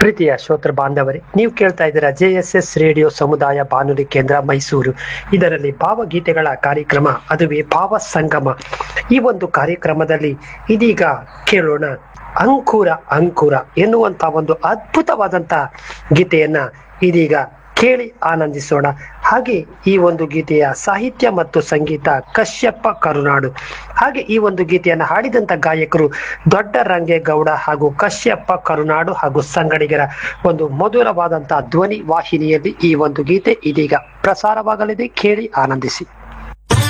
ಪ್ರೀತಿಯ ಶ್ರೋತೃ ಬಾಂಧವರೇ ನೀವು ಕೇಳ್ತಾ ಇದ್ದೀರಾ ಜೆ ಎಸ್ ಎಸ್ ರೇಡಿಯೋ ಸಮುದಾಯ ಬಾನುಲಿ ಕೇಂದ್ರ ಮೈಸೂರು ಇದರಲ್ಲಿ ಭಾವಗೀತೆಗಳ ಕಾರ್ಯಕ್ರಮ ಅದುವೇ ಭಾವ ಸಂಗಮ ಈ ಒಂದು ಕಾರ್ಯಕ್ರಮದಲ್ಲಿ ಇದೀಗ ಕೇಳೋಣ ಅಂಕುರ ಅಂಕುರ ಎನ್ನುವಂತ ಒಂದು ಅದ್ಭುತವಾದಂತ ಗೀತೆಯನ್ನ ಇದೀಗ ಕೇಳಿ ಆನಂದಿಸೋಣ ಹಾಗೆ ಈ ಒಂದು ಗೀತೆಯ ಸಾಹಿತ್ಯ ಮತ್ತು ಸಂಗೀತ ಕಶ್ಯಪ ಕರುನಾಡು ಹಾಗೆ ಈ ಒಂದು ಗೀತೆಯನ್ನು ಹಾಡಿದಂತ ಗಾಯಕರು ದೊಡ್ಡ ರಂಗೇಗೌಡ ಹಾಗೂ ಕಶ್ಯಪ ಕರುನಾಡು ಹಾಗೂ ಸಂಗಡಿಗರ ಒಂದು ಮಧುರವಾದಂತಹ ಧ್ವನಿ ವಾಹಿನಿಯಲ್ಲಿ ಈ ಒಂದು ಗೀತೆ ಇದೀಗ ಪ್ರಸಾರವಾಗಲಿದೆ ಕೇಳಿ ಆನಂದಿಸಿ